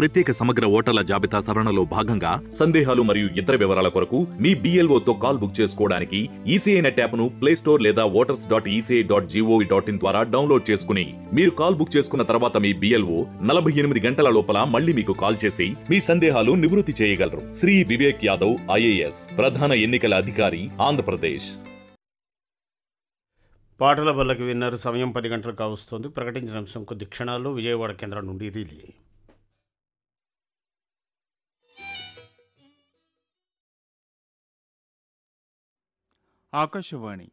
ప్రత్యేక సమగ్ర ఓటర్ల జాబితా సవరణలో భాగంగా సందేహాలు మరియు ఇతర వివరాల కొరకు మీ BLO తో కాల్ బుక్ చేసుకోవడానికి ఈసీఐ నెట్ యాప్ను ప్లే స్టోర్ లేదా voters dot ECI dot GOV dot in ద్వారా డౌన్లోడ్ చేసుకుని మీరు కాల్ బుక్ చేసుకున్న తర్వాత మీ బిఎల్ఓ నలభై ఎనిమిది గంటల లోపల మళ్ళీ మీకు కాల్ చేసి మీ సందేహాలు నివృత్తి చేయగలరు శ్రీ వివేక్ యాదవ్ ఐఏఎస్ ప్రధాన ఎన్నికల అధికారి ఆంధ్రప్రదేశ్ పాటల బల్లకి విన్నారు సమయం పది గంటలకు కావస్తోంది ప్రకటించిన అంశం కొద్ది క్షణాల్లో విజయవాడ కేంద్రం నుండి రిలే ఆకాశవాణి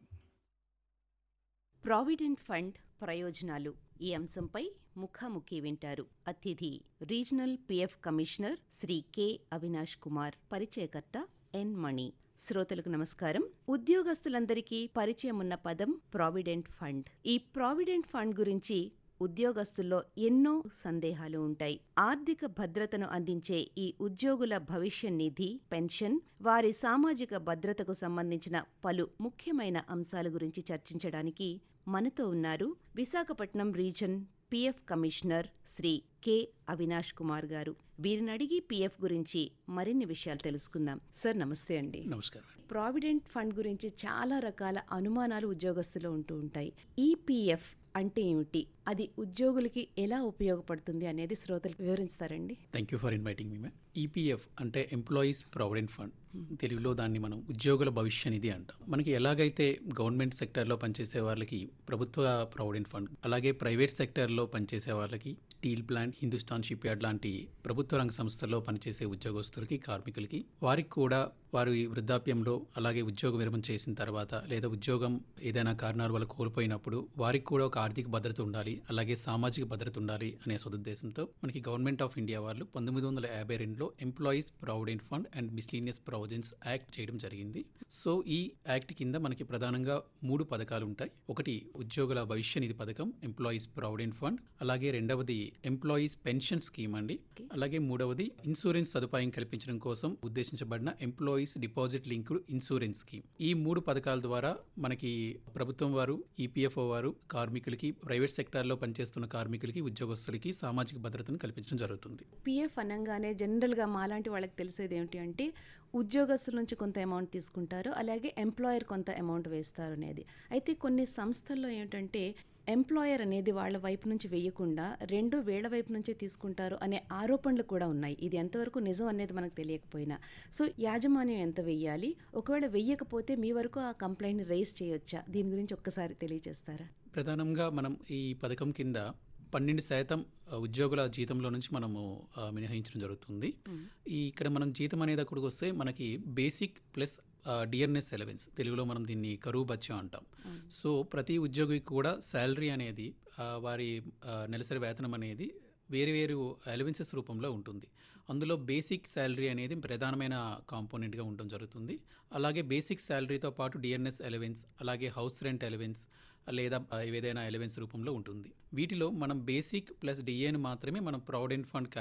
ప్రావిడెంట్ ఫండ్ ప్రయోజనాలు ఈ అంశంపై ముఖాముఖి వింటారు అతిథి regional PF commissioner Shri K Avinash Kumar పరిచయకర్త ఎన్ మణి శ్రోతలకు నమస్కారం ఉద్యోగస్తులందరికీ పరిచయం ఉన్న పదం ప్రావిడెంట్ ఫండ్ ఈ ప్రావిడెంట్ ఫండ్ గురించి ఉద్యోగస్తుల్లో ఎన్నో సందేహాలు ఉంటాయి ఆర్థిక భద్రతను అందించే ఈ ఉద్యోగుల భవిష్య నిధి పెన్షన్ వారి సామాజిక భద్రతకు సంబంధించిన పలు ముఖ్యమైన అంశాల గురించి చర్చించడానికి మనతో ఉన్నారు Visakhapatnam region PF commissioner Shri K Avinash Kumar garu వీరిని అడిగి పిఎఫ్ గురించి మరిన్ని విషయాలు తెలుసుకుందాం సార్ నమస్తే అండి నమస్కారం ప్రావిడెంట్ ఫండ్ గురించి చాలా రకాల అనుమానాలు ఉద్యోగస్తులు ఉంటూ ఉంటాయి ఈపీఎఫ్ అంటే ఏమిటి అది ఉద్యోగులకి ఎలా ఉపయోగపడుతుంది అనేది శ్రోతలకు వివరిస్తారండి thank you for inviting me ma'am EPF అంటే ఎంప్లాయీస్ ప్రావిడెంట్ ఫండ్ తెలుగులో దాన్ని మనం ఉద్యోగుల భవిష్య నిధి అంటాం మనకి ఎలాగైతే గవర్నమెంట్ సెక్టర్లో పనిచేసే వాళ్ళకి ప్రభుత్వ ప్రావిడెంట్ ఫండ్ అలాగే ప్రైవేట్ సెక్టర్లో పనిచేసే వాళ్ళకి steel plant Hindustan ship yard లాంటి ప్రభుత్వ రంగ సంస్థల్లో పనిచేసే ఉద్యోగస్తులకి కార్మికులకి వారికి కూడా వారి వృద్ధాప్యంలో అలాగే ఉద్యోగ విరమణ చేసిన తర్వాత లేదా ఉద్యోగం ఏదైనా కారణాల వల్ల కోల్పోయినప్పుడు వారికి కూడా ఒక ఆర్థిక భద్రత ఉండాలి అలాగే సామాజిక భద్రత ఉండాలి అనే సదుద్దేశంతో మనకి గవర్నమెంట్ ఆఫ్ ఇండియా వాళ్ళు పంతొమ్మిది వందల యాభై రెండులో employees provident fund and miscellaneous provisions act చేయడం జరిగింది సో ఈ యాక్ట్ కింద మనకి ప్రధానంగా మూడు పథకాలు ఉంటాయి ఒకటి ఉద్యోగుల భవిష్య నిధి పథకం ఎంప్లాయీస్ ప్రావిడెంట్ ఫండ్ అలాగే రెండవది ఎంప్లాయీస్ పెన్షన్ స్కీమ్ అండి అలాగే మూడవది ఇన్సూరెన్స్ సదుపాయం కల్పించడం కోసం ఉద్దేశించబడిన employees deposit linked insurance scheme ఈ మూడు పథకాల ద్వారా మనకి ప్రభుత్వం వారు ఈపీఎఫ్ఓ వారు కార్మికులకి ప్రైవేట్ సెక్టార్లో పనిచేస్తున్న కార్మికులకి ఉద్యోగస్తులకి సామాజిక భద్రతను కల్పించడం జరుగుతుంది పిఎఫ్ అనగానే జనరల్గా మాలాంటి వాళ్ళకి తెలిసేది ఏమిటి అంటే ఉద్యోగస్తుల నుంచి కొంత అమౌంట్ తీసుకుంటారు అలాగే ఎంప్లాయర్ కొంత అమౌంట్ వేస్తారు అనేది అయితే కొన్ని సంస్థల్లో ఏమిటంటే ఎంప్లాయర్ అనేది వాళ్ళ వైపు నుంచి వేయకుండా రెండు వేళ్ల వైపు నుంచే తీసుకుంటారు అనే ఆరోపణలు కూడా ఉన్నాయి ఇది ఎంతవరకు నిజం అనేది మనకు తెలియకపోయినా సో యాజమాన్యం ఎంత వెయ్యాలి ఒకవేళ వెయ్యకపోతే మీ వరకు ఆ కంప్లైంట్ రైజ్ చేయొచ్చా దీని గురించి ఒక్కసారి తెలియజేస్తారా ప్రధానంగా మనం ఈ పథకం కింద పన్నెండు శాతం ఆ, ఉద్యోగుల జీతంలో నుంచి మనము ఆ, మినహాయించడం జరుగుతుంది ఈ ఇక్కడ మనం జీతం అనేది అక్కడికి వస్తే మనకి బేసిక్ ప్లస్ డియర్నెస్ ఎలవెన్స్ తెలుగులో మనం దీన్ని కరువు బత్యం అంటాం సో ప్రతి ఉద్యోగికి కూడా శాలరీ అనేది ఆ, వారి ఆ, నెలసరి వేతనం అనేది వేరు వేరు అలవెన్సెస్ రూపంలో ఉంటుంది అందులో బేసిక్ శాలరీ అనేది ప్రధానమైన కాంపోనెంట్గా ఉండడం జరుగుతుంది అలాగే బేసిక్ శాలరీతో పాటు డిఎన్ఎస్ ఎలవెన్స్ అలాగే హౌస్ రెంట్ ఎలవెన్స్ లేదా ఆ, ఏదైనా ఎలవెన్స్ రూపంలో ఉంటుంది వీటిలో మనం బేసిక్ ప్లస్ డిఏను మాత్రమే మనం ప్రావిడెంట్ ఫండ్